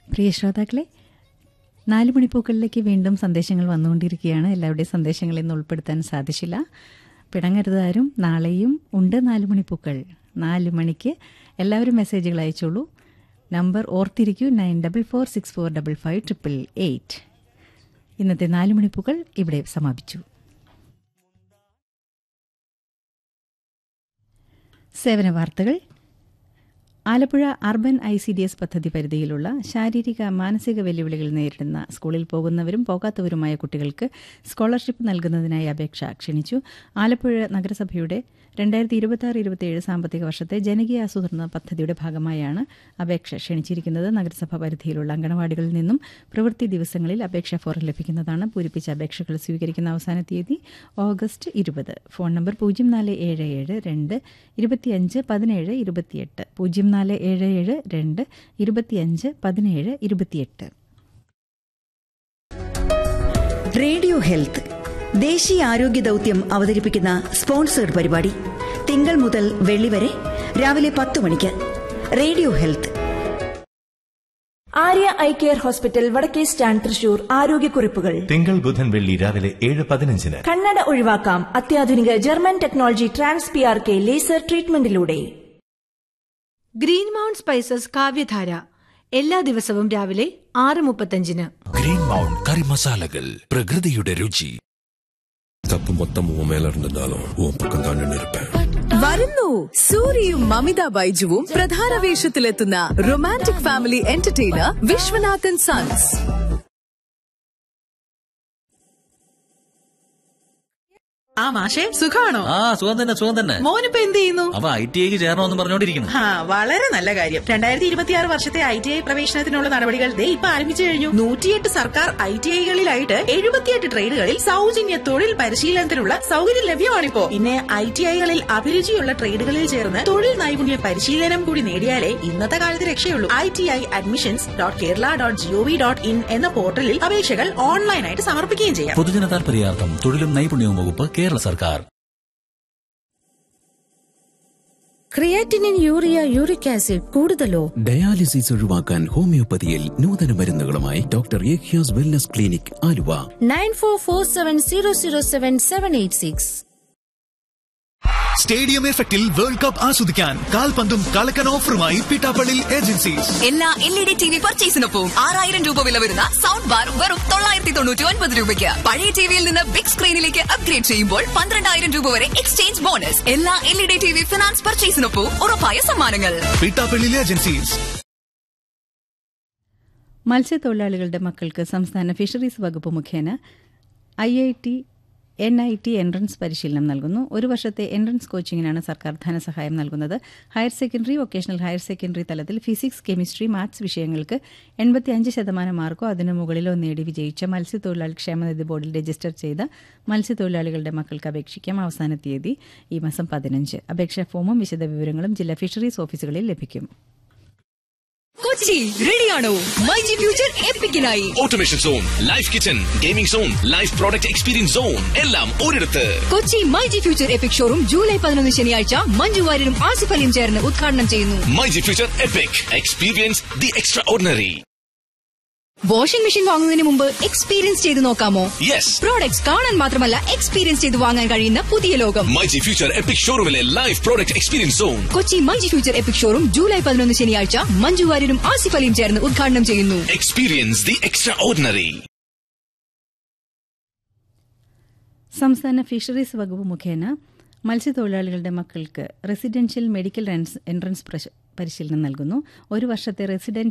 പ്രിയ ശ്രോതാക്കളെ നാല് മണിപ്പൂക്കളിലേക്ക് വീണ്ടും സന്ദേശങ്ങൾ വന്നുകൊണ്ടിരിക്കുകയാണ് എല്ലാവരുടെയും സന്ദേശങ്ങൾ ഇന്ന് ഉൾപ്പെടുത്താൻ സാധിച്ചില്ല പിണങ്ങരുതാരും നാളെയും ഉണ്ട് നാല് മണിപ്പൂക്കൾ നാല് മണിക്ക് എല്ലാവരും മെസ്സേജുകൾ അയച്ചോളൂ നമ്പർ ഓർത്തിരിക്കൂ nine double four six four double five triple eight ഇന്നത്തെ നാല് മണിപ്പൂക്കൾ ഇവിടെ സമാപിച്ചു സേവന വാർത്തകൾ Alappuzha urban I C D S പദ്ധതി പരിധിയിലുള്ള ശാരീരിക മാനസിക വെല്ലുവിളികൾ നേരിടുന്ന സ്കൂളിൽ പോകുന്നവരും പോകാത്തവരുമായ കുട്ടികൾക്ക് സ്കോളർഷിപ്പ് നൽകുന്നതിനായി അപേക്ഷ ക്ഷണിച്ചു ആലപ്പുഴ നഗരസഭയുടെ രണ്ടായിരത്തി ഇരുപത്തി ആറ് ഇരുപത്തിയേഴ് സാമ്പത്തിക വർഷത്തെ ജനകീയ ആസൂത്രണ പദ്ധതിയുടെ ഭാഗമായാണ് അപേക്ഷ ക്ഷണിച്ചിരിക്കുന്നത് നഗരസഭ പരിധിയിലുള്ള അങ്കണവാടികളിൽ നിന്നും പ്രവൃത്തി ദിവസങ്ങളിൽ അപേക്ഷാ ഫോറം ലഭിക്കുന്നതാണ് പൂരിപ്പിച്ച അപേക്ഷകൾ സ്വീകരിക്കുന്ന അവസാന തീയതി ഓഗസ്റ്റ് ഇരുപത് ഫോൺ നമ്പർ പൂജ്യം നാല് ഏഴ് ഏഴ് രണ്ട് ഇരുപത്തിയഞ്ച് പതിനേഴ് ഇരുപത്തിയെട്ട് പൂജ്യം നാല് ഏഴ് ഏഴ് രണ്ട് ഇരുപത്തിയഞ്ച് പതിനേഴ് ഇരുപത്തിയെട്ട് റേഡിയോ ഹെൽത്ത് ദേശീയ ആരോഗ്യ ദൗത്യം അവതരിപ്പിക്കുന്ന സ്പോൺസേഡ് പരിപാടി തിങ്കൾ മുതൽ വെള്ളി വരെ രാവിലെ പത്ത് മണിക്ക് radio health Arya eye care hospital വടക്കേ സ്റ്റാൻഡ് തൃശൂർ ആരോഗ്യക്കുറിപ്പുകൾ തിങ്കൾ ബുധൻ വെള്ളി രാവിലെ ഏഴ് പതിനഞ്ചിന് കണ്ണട ഒഴിവാക്കാം അത്യാധുനിക German technology trans P R K laser ട്രീറ്റ്മെന്റിലൂടെ ഗ്രീൻ മൗണ്ട് സ്പൈസസ് കാവ്യധാര എല്ലാ ദിവസവും രാവിലെ ആറ് മുപ്പത്തഞ്ചിന് கிரீன் மவுண்ட் கறி மசாலைகள் பிரகிருதியுடைய ருச்சி தப்பு மொத்தம் உன் மேல இருந்திருந்தாலும் உன் பக்கம் தான் நின்று இருப்பேன் വരുന്നു സൂര്യയും മമിത ബൈജുവും പ്രധാന വേഷത്തിലെത്തുന്ന romantic family entertainer Viswanathan sons ആ മാഷെ സുഖാണോ ആ സുഖം തന്നെ സുഖം തന്നെ മോനിപ്പോ എന്ത് ചെയ്യുന്നു അവ ഐ ടി ഐക്ക് ചേരണമെന്ന് പറഞ്ഞോണ്ടിരിക്കുന്നു ആ വളരെ നല്ല കാര്യം രണ്ടായിരത്തി ഇരുപത്തിയാറ് വർഷത്തെ ഐ ടി ഐ പ്രവേശനത്തിനുള്ള നടപടികൾ ദേ ഇപ്പൊ ആരംഭിച്ചു കഴിഞ്ഞു നൂറ്റിയെട്ട് സർക്കാർ ഐ ടി ഐകളിലായിട്ട് എഴുപത്തിയെട്ട് ട്രേഡുകളിൽ സൗജന്യ തൊഴിൽ പരിശീലനത്തിനുള്ള സൗകര്യം ലഭ്യമാണിപ്പോ പിന്നെ ഐ ടി ഐകളിൽ അഭിരുചിയുള്ള ട്രേഡുകളിൽ ചേർന്ന് തൊഴിൽ നൈപുണ്യ പരിശീലനം കൂടി നേടിയാലേ ഇന്നത്തെ കാലത്ത് രക്ഷയുള്ളൂ I T I admissions dot Kerala dot GOV dot in എന്ന പോർട്ടലിൽ അപേക്ഷകൾ ഓൺലൈനായിട്ട് സമർപ്പിക്കുകയും ചെയ്യാം പൊതുജന താൽപര്യാർത്ഥം തൊഴിലും നൈപുണ്യവും വകുപ്പ് കേരള സർക്കാർ ക്രിയാറ്റിനിൻ യൂറിയ യൂറിക് ആസിഡ് കൂടുതലോ ഡയാലിസിസ് ഒഴിവാക്കാൻ ഹോമിയോപ്പതിയിൽ നൂതന മരുന്നുകളുമായി ഡോക്ടർ ഏഖ്യാസ് wellness clinic Aluva nine four four seven zero zero seven seven eight six stadium എഫക്റ്റിൽ വേൾഡ് കപ്പ് ആസ്വദിക്കാൻ കാൽപന്തും കളക്കൻ ഓഫറുമായി പിട്ടാപ്പള്ളി ഏജൻസീസ് എല്ലാ L E D T V പർച്ചേസിനൊപ്പം ആറായിരം രൂപ വില വരുന്ന സൗണ്ട് ബാർ വെറും തൊള്ളായിരത്തി തൊണ്ണൂറ്റി ഒൻപത് രൂപയ്ക്ക് പഴയ ടിവിയിൽ നിന്ന് ബിഗ് സ്ക്രീനിലേക്ക് അപ്ഗ്രേഡ് ചെയ്യുമ്പോൾ പന്ത്രണ്ടായിരം രൂപ വരെ എക്സ്ചേഞ്ച് ബോണസ് എല്ലാ L E D T V finance പർച്ചേസിനൊപ്പം ഉറപ്പായ സമ്മാനങ്ങൾ പിട്ടാപ്പള്ളി ഏജൻസീസ് മത്സ്യത്തൊഴിലാളികളുടെ മക്കൾക്ക് സംസ്ഥാന ഫിഷറീസ് വകുപ്പ് മുഖേന I I T N I T entrance പരിശീലനം നൽകുന്നു ഒരു വർഷത്തെ എൻട്രൻസ് കോച്ചിങ്ങിനാണ് സർക്കാർ ധനസഹായം നൽകുന്നത് higher secondary vocational higher secondary തലത്തിൽ ഫിസിക്സ് കെമിസ്ട്രി മാത്സ് വിഷയങ്ങൾക്ക് എൺപത്തിയഞ്ച് ശതമാനം മാർക്കോ അതിനു മുകളിലോ നേടി വിജയിച്ച മത്സ്യത്തൊഴിലാളി ക്ഷേമനിധി ബോർഡിൽ രജിസ്റ്റർ ചെയ്ത മത്സ്യത്തൊഴിലാളികളുടെ മക്കൾക്ക് അപേക്ഷിക്കാം അവസാന തീയതി ഈ മാസം പതിനഞ്ച് അപേക്ഷാ ഫോമും വിശദവിവരങ്ങളും ജില്ലാ ഫിഷറീസ് ഓഫീസുകളിൽ ലഭിക്കും കൊച്ചി റെഡിയാണോ മൈജി ഫ്യൂച്ചർ എപ്പിക്കിനായി automation zone life kitchen gaming zone life product experience zone എല്ലാം ഒരിടത്ത് Kochi myG future epic showroom July പതിനൊന്ന് ശനിയാഴ്ച മഞ്ജു വാര്യരും ആസിഫ് അലിയും ചേർന്ന് ഉദ്ഘാടനം ചെയ്യുന്നു myG future epic experience the extraordinary washing machine വാങ്ങുന്നതിന് മുമ്പ് എക്സ്പീരിയൻസ് ചെയ്ത് നോക്കാമോ യെസ് പ്രോഡക്ട്സ് കാണാൻ മാത്രമല്ല എക്സ്പീരിയൻസ് ചെയ്ത് വാങ്ങാൻ കഴിയുന്ന പുതിയ ലോകം മൈജി ഫ്യൂച്ചർ എപ്പിക് ഷോറൂമിലെ life product experience zone Kochi myG future epic showroom July പതിനൊന്ന് ശനിയാഴ്ച മഞ്ജു വാര്യരും ആസിഫ് അലിയും ചേർന്ന് ഉദ്ഘാടനം ചെയ്യുന്നു എക്സ്പീരിയൻസ് ദി എക്സ്ട്രാ ഓർഡിനറി സംസ്ഥാന ഫിഷറീസ് വകുപ്പ് മുഖേന മത്സ്യത്തൊഴിലാളികളുടെ മക്കൾക്ക് റെസിഡൻഷ്യൽ മെഡിക്കൽ എൻട്രൻസ് പരിശീലനം നൽകുന്നു ഒരു വർഷത്തെ റെസിഡൻഷ്യൽ